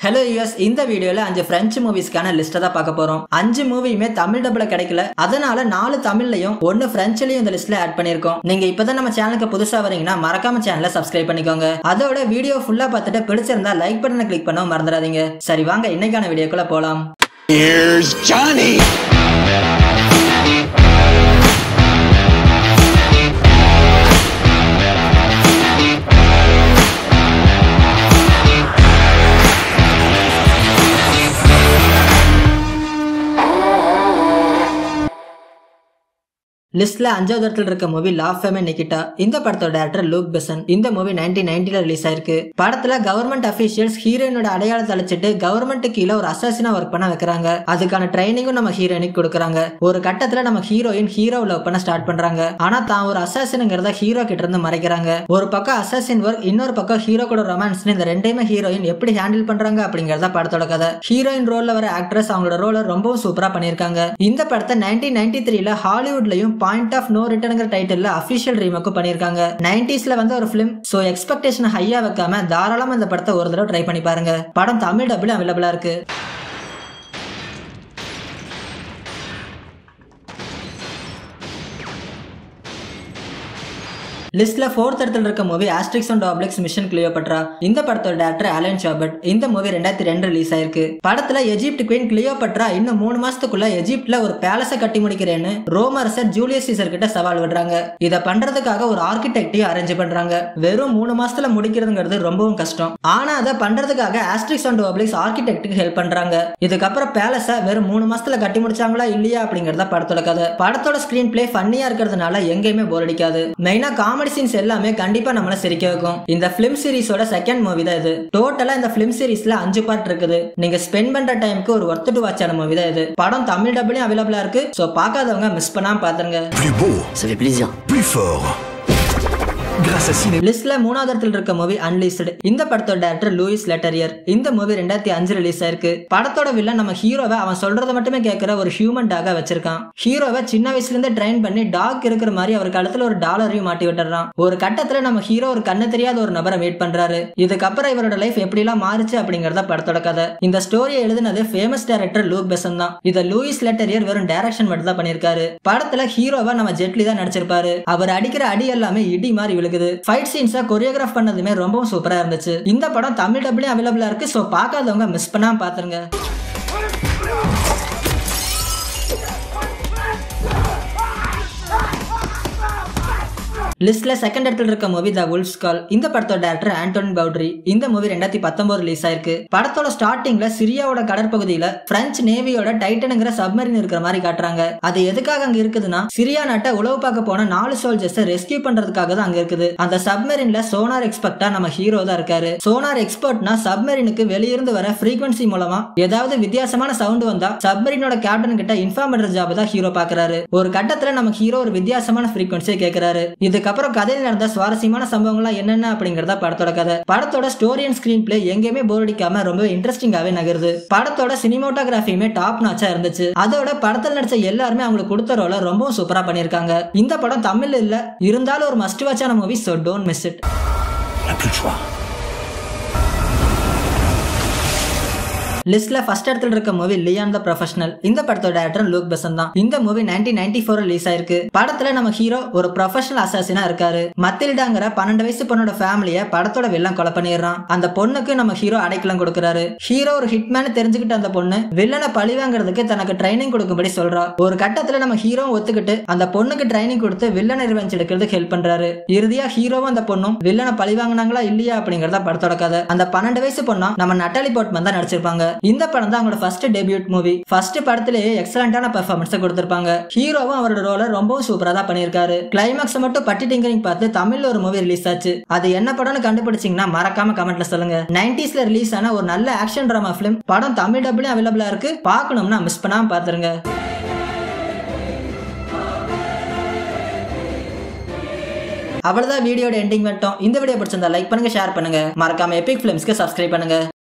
Hello US இந்த வீடியோல அஞ்சு பிரெஞ்சு மூவிஸ்க்கான லிஸ்ட்டை தான் பார்க்க போறோம் அஞ்சு மூவியுமே தமிழ் டபுள கிடைக்கல அதனால நாலு தமிழ்லையும் ஒன்னு பிரெஞ்சுலயும் இந்த லிஸ்ட்ல ஆட் பண்ணிருக்கோம் நீங்க இப்பதான் நம்ம சேனலுக்கு புதுசா வரீங்கன்னா மறக்காம சேனலை சப்ஸ்கிரைப் பண்ணிக்கோங்க அதோட வீடியோ ஃபுல்லா பார்த்துட்டு பிடிச்சிருந்தா லைக் பட்டனை கிளிக் பண்ண மறந்துடாதீங்க சரி வாங்க இன்னைக்கான வீடியோக்குள்ள போலாம் Here's Johnny. லிஸ்ட்ல அஞ்சாவது இடத்துல இருக்க மூவி லா ஃபேமே நிக்கிட்டா இந்த படத்தோட டேரக்டர் லூக் பெசன் இந்த மூவி நைன்டீன் நைன்டில ரிலீஸ் ஆயிருக்கு படத்துல கவர்மெண்ட் அபிஷியல்ஸ் ஹீரோயினோட அடையாளத்தை அழிச்சிட்டு கவர்மெண்ட் கீழே ஒரு அசாசினா ஒர்க் பண்ண வைக்கிறாங்க அதுக்கான ட்ரைனிங்கும் நம்ம ஹீரோயினுக்கு கொடுக்குறாங்க ஒரு கட்டத்துல நம்ம ஹீரோயின் ஹீரோ லவ் பண்ண ஸ்டார்ட் பண்றாங்க ஆனா தான் ஒரு அசாசினுங்கிறத ஹீரோ கிட்ட இருந்து மறைக்கிறாங்க ஒரு பக்கம் அசாசின் ஒர்க் இன்னொரு பக்கம் ஹீரோ கூட ரொமான்ஸ் இந்த ரெண்டையுமே ஹீரோயின் எப்படி ஹேண்டில் பண்றாங்க அப்படிங்கறத படத்தோட கதை ஹீரோயின் ரோல்ல வர ஆக்ட்ரஸ் அவங்களோட ரோலை ரொம்பவும் சூப்பரா பண்ணிருக்காங்க இந்த படத்தை நைன்டீன் நைன்டி த்ரீல ஹாலிவுட்லயும் பாயிண்ட் ஆஃப் நோ ரிட்டர்னுங்கிற டைட்டில் அபிஷியல் ரீமேக்கும் பண்ணிருக்காங்க நைன்டிஸ்ல வந்து ஒரு பிலிம் சோ எக்ஸ்பெக்டேஷன் ஹையா வைக்காம தாராளமா இந்த படத்தை ஒரு தடவை ட்ரை பண்ணி பாருங்க படம் தமிழ் டபுள் அவைலபிளா இருக்கு லிஸ்ட்ல ஃபோர்த் இடத்துல இருக்க movie Asterix and Obelix Mission Cleopatra இந்த படத்தோட டேரக்டர் அலன் சாபர்ட் இந்த மூவி ரெண்டாயிரத்தி ரெண்டு ரிலீஸ் ஆயிருக்கு படத்துல எஜிப்ட் குவீன் கிளியோபட்ரா இன்னும் மூணு மாசத்துக்குள்ள எஜிப்ட்ல ஒரு பேலஸை கட்டி முடிக்கிறேன்னு ரோமரசர் ஜூலியஸ் சீசர் கிட்ட சவால் விடுறாங்க இதை பண்றதுக்காக ஒரு ஆர்கிடெக்டையும் அரேஞ்ச் பண்றாங்க வெறும் மூணு மாசத்துல முடிக்கிறதுங்கிறது ரொம்பவும் கஷ்டம் ஆனா அதை பண்றதுக்காக ஆஸ்ட்ரிக்ஸ் அண்ட் ஆப்ளிக்ஸ் ஆர்கிடெக்ட்டுக்கு ஹெல்ப் பண்றாங்க இதுக்கப்புறம் பேலஸை வெறும் மூணு மாசத்துல கட்டி முடிச்சாங்களா இல்லையா அப்படிங்கறத படத்தோட கதை படத்தோட ஸ்கிரீன் பிளே ஃபன்னியா இருக்கிறதுனால எங்கேயுமே போர் அடிக்காது மெயினா காமெடி சீன்ஸ் எல்லாமே கண்டிப்பா நம்மள சிரிக்க வைக்கும் இந்த பிலிம் சீரிஸோட செகண்ட் மூவி தான் இது டோட்டலா இந்த பிலிம் சீரிஸ்ல அஞ்சு பார்ட் இருக்குது நீங்க ஸ்பெண்ட் பண்ற டைமுக்கு ஒரு ஒர்த்து டு வாட்சான மூவி தான் இது படம் தமிழ் டபுளையும் அவைலபிளா இருக்கு சோ பார்க்காதவங்க மிஸ் பண்ணாம பாத்துருங்க Plus beau, Ça fait plaisir. plus fort. Grâce à Ciné. லிஸ்ட்ல மூணாவது இடத்துல இருக்க மூவி அன்லிஸ்டு இந்த படத்தோட டேரக்டர் லூயிஸ் லெட்டரியர் இந்த மூவி ரெண்டாயிரத்தி அஞ்சு ரிலீஸ் ஆயிருக்கு படத்தோட வில்லன் நம்ம ஹீரோவை அவன் சொல்றத மட்டுமே கேட்கிற ஒரு ஹியூமன் டாகா வச்சிருக்கான் ஹீரோவை சின்ன வயசுல இருந்து ட்ரைன் பண்ணி டாக் இருக்கிற மாதிரி அவர் கழுத்துல ஒரு டாலரையும் மாட்டி விட்டுறான் ஒரு கட்டத்துல நம்ம ஹீரோ ஒரு கண்ணு தெரியாத ஒரு நபரை மீட் பண்றாரு இதுக்கப்புறம் இவரோட லைஃப் எப்படி எல்லாம் மாறுச்சு அப்படிங்கறத படத்தோட கதை இந்த ஸ்டோரியை எழுதினது ஃபேமஸ் டைரக்டர் லூக் பெசன் தான் இதை லூயிஸ் லெட்டரியர் வெறும் டைரக்ஷன் மட்டும் தான் பண்ணிருக்காரு படத்துல ஹீரோவா நம்ம ஜெட்லி தான் நடிச்சிருப்பாரு அவர் அடிக்கிற அடி எல்லாமே இடி மாதிரி விழுகுது ஃபைட் சீன்ஸை கொரியோகிராஃப் பண்ணதுமே ரொம்பவும் சூப்பரா இருந்துச்சு இந்த படம் தமிழ் டபுளையும் அவைலபிளா இருக்கு ஸோ பார்க்காதவங்க மிஸ் பண்ணாம பாத்துருங்க லிஸ்ட்ல செகண்ட் இடத்துல இருக்க மூவி த உல்ஃப்ஸ் கால் இந்த படத்தோட டேரக்டர் ஆண்டோன் பவுட்ரி இந்த மூவி ரெண்டாயிரத்தி பத்தொன்பது ரிலீஸ் ஆயிருக்கு படத்தோட ஸ்டார்டிங்ல சிரியாவோட கடற்பகுதியில பிரெஞ்சு நேவியோட டைட்டனுங்கிற சப்மரின் இருக்கிற மாதிரி காட்டுறாங்க அது எதுக்காக அங்க இருக்குதுன்னா சிரியா நாட்டை உளவு பார்க்க போன நாலு சோல்ஜர்ஸ் ரெஸ்கியூ பண்றதுக்காக தான் அங்க இருக்குது அந்த சப்மரின்ல சோனார் எக்ஸ்பர்ட்டா நம்ம ஹீரோ தான் இருக்காரு சோனார் எக்ஸ்பர்ட்னா சப்மரினுக்கு வெளியிருந்து வர ஃப்ரீக்வன்சி மூலமா ஏதாவது வித்தியாசமான சவுண்ட் வந்தா சப்மரினோட கேப்டன் கிட்ட இன்ஃபார்ம் பண்ற ஜாப் தான் ஹீரோ பாக்குறாரு ஒரு கட்டத்துல நம்ம ஹீரோ ஒரு வித்தியாசமான ஃப்ரீக்வன்சியை கேக்குறாரு இதுக்கப்புறம் கதையில் நடந்த சுவாரஸ்யமான சம்பவங்கள்லாம் என்னென்ன அப்படிங்கறத படத்தோட கதை படத்தோட ஸ்டோரி அண்ட் ஸ்கிரீன் பிளே எங்கேயுமே போர் அடிக்காம ரொம்ப இன்ட்ரெஸ்டிங்காவே நகருது படத்தோட சினிமோட்டோகிராஃபியுமே டாப் நாச்சா இருந்துச்சு அதோட படத்தில் நடிச்ச எல்லாருமே அவங்களுக்கு கொடுத்த ரோல ரொம்பவும் சூப்பரா பண்ணிருக்காங்க இந்த படம் தமிழ் இல்ல இருந்தாலும் ஒரு மஸ்ட் வாட்சான movie so don't miss it On n'a plus de choix. லிஸ்ட்ல ஃபர்ஸ்ட் இடத்துல இருக்க மூவி லியான் த ப்ரொஃபஷனல் இந்த படத்தோட டேரக்டர் லூக் பெசன் தான் இந்த movie nineteen ninety four release ஆயிருக்கு படத்துல நம்ம ஹீரோ ஒரு ப்ரொஃபஷனல் அசாசினா இருக்காரு மத்தில்டாங்கிற பன்னெண்டு வயசு பொண்ணோட ஃபேமிலிய படத்தோட வில்லன் கொலை பண்ணிடுறான் அந்த பொண்ணுக்கு நம்ம ஹீரோ அடைக்கலம் கொடுக்கறாரு ஹீரோ ஒரு ஹிட்மேன் தெரிஞ்சுக்கிட்ட அந்த பொண்ணு வில்லனை பழி வாங்குறதுக்கு தனக்கு ட்ரைனிங் கொடுக்கும்படி சொல்றா ஒரு கட்டத்துல நம்ம ஹீரோ ஒத்துக்கிட்டு அந்த பொண்ணுக்கு ட்ரைனிங் கொடுத்து வில்லனை ரிவெஞ்ச் எடுக்கிறதுக்கு ஹெல்ப் பண்றாரு இறுதியா ஹீரோவும் அந்த பொண்ணும் வில்லனை பழி வாங்கினாங்களா இல்லையா அப்படிங்கறத படத்தோட கதை அந்த பன்னெண்டு வயசு பொண்ணா நம்ம நட்டாலி போட்மன் தான் நடிச்சிருப்பாங்க இந்த படம் தான் அவங்களோட ஃபர்ஸ்ட் டெபியூட் மூவி ஃபர்ஸ்ட் படத்திலேயே எக்ஸலண்டான பெர்ஃபார்மன்ஸ் கொடுத்திருப்பாங்க ஹீரோவும் அவரோட ரோலை ரொம்பவும் சூப்பரா தான் பண்ணியிருக்காரு கிளைமாக்ஸ் மட்டும் பட்டி டிங்கரிங் பார்த்து தமிழ்ல ஒரு மூவி ரிலீஸ் ஆச்சு அது என்ன படம்னு கண்டுபிடிச்சீங்கன்னா மறக்காம கமெண்ட்ல சொல்லுங்க நைன்டிஸ்ல ரிலீஸ் ஆன ஒரு நல்ல ஆக்ஷன் டிராமா பிலிம் படம் தமிழ் டபுளையும் அவைலபிளா இருக்கு பார்க்கணும்னா மிஸ் பண்ணாம பாத்துருங்க அவ்வளவுதான் வீடியோட எண்டிங் மட்டும் இந்த வீடியோ பிடிச்சிருந்தா லைக் பண்ணுங்க ஷேர் பண்ணுங்க மறக்காம எபிக் பிலிம்ஸ்க்கு சப்ஸ்கிரைப் பண்ணுங்க